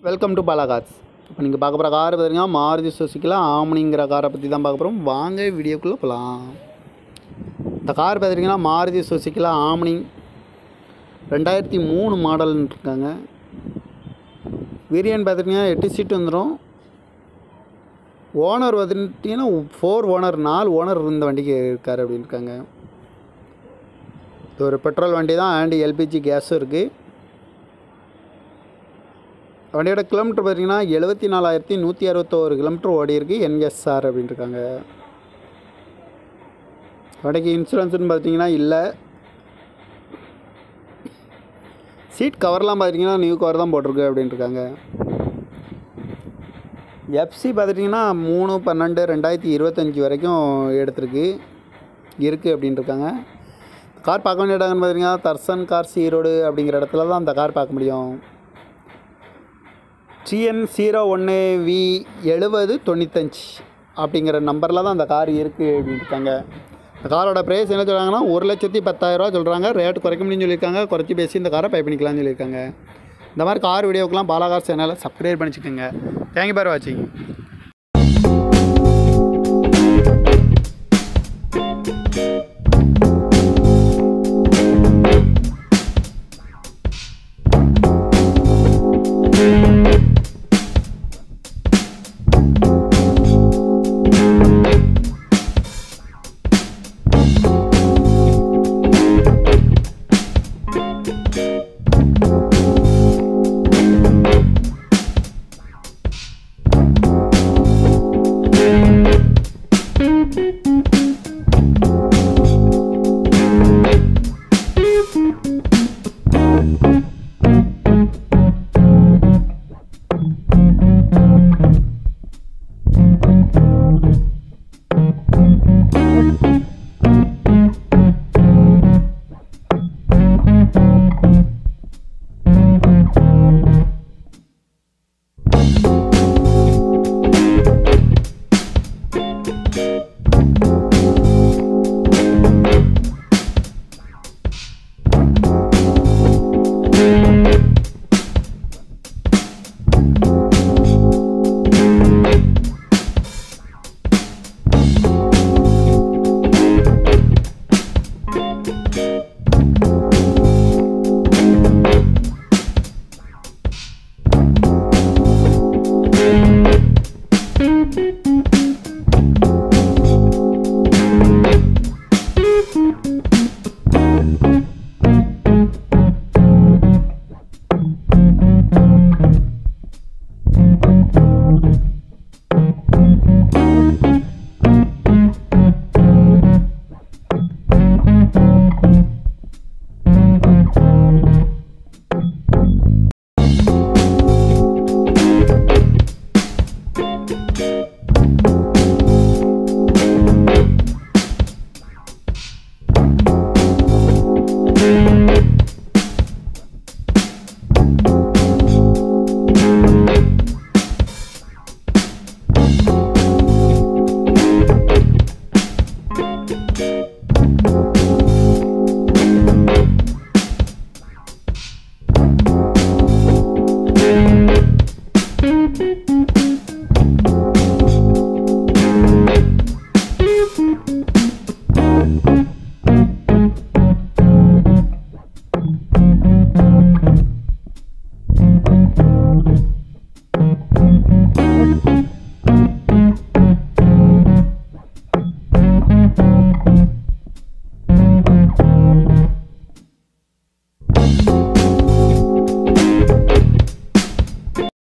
welcome to Bala Cars இப்போ நீங்கள் பார்க்க போகிற கார் பார்த்தீங்கன்னா மாருதி சுசுக்கியில் ஆம்னிங்கிற காரை பற்றி தான் பார்க்க போகிறோம் வாங்க வீடியோக்குள்ளே போகலாம் இந்த கார் பார்த்துட்டிங்கன்னா மாருதி சுசுக்கியில் ஆம்னி ரெண்டாயிரத்தி மூணு மாடல்னு இருக்காங்க வேரியன்ட் பார்த்துட்டிங்கன்னா எட்டு சீட்டு வந்துடும் ஓனர் வந்துட்டிங்கன்னா ஃபோர் ஓனர் நாலு ஓனர் இந்த வண்டிக்கு இருக்கார் அப்படின்னு இருக்காங்க இது ஒரு பெட்ரோல் வண்டி தான் அண்ட் எல்பிஜி கேஸும் இருக்குது வண்டியோட கிலோமீட்டர் பார்த்தீங்கன்னா எழுபத்தி நாலாயிரத்தி நூற்றி அறுபத்தோரு கிலோமீட்டர் ஓடி இருக்கு என்எஸ்ஆர் அப்படின்னு இருக்காங்க வண்டிக்கு இன்சூரன்ஸ்னு பார்த்தீங்கன்னா இல்லை சீட் கவர்லாம் பார்த்தீங்கன்னா நியூ கவர் தான் போட்டிருக்கு அப்படின்னு இருக்காங்க எஃப்சி பார்த்துட்டிங்கன்னா மூணு பன்னெண்டு ரெண்டாயிரத்தி இருபத்தஞ்சி வரைக்கும் எடுத்திருக்கு இருக்குது அப்படின்னு இருக்காங்க கார் பார்க்க வேண்டிய இடம்னு பார்த்தீங்கன்னா தர்சன் கார்ஸ் ஈரோடு அப்படிங்கிற இடத்துல தான் அந்த கார் பார்க்க முடியும் டிஎன் ஜீரோ ஒன்று வி எழுபது தொண்ணூத்தஞ்சு அப்படிங்கிற நம்பரில் தான் அந்த கார் இருக்குது அப்படின்னு இருக்காங்க இந்த காரோட ப்ரைஸ் என்ன சொல்கிறாங்கன்னா ஒரு லட்சத்தி பத்தாயிரரூவா சொல்கிறாங்க ரேட் குறைக்க முடியும்னு சொல்லியிருக்காங்க குறைச்சி பேசி இந்த காரை பை பண்ணிக்கலாம்னு சொல்லியிருக்காங்க இந்த மாதிரி கார் வீடியோக்கெலாம் பாலாகார் சேனலை சப்ஸ்கிரைப் பண்ணிச்சுக்கோங்க தேங்க்யூ பார் வாட்சிங் thank you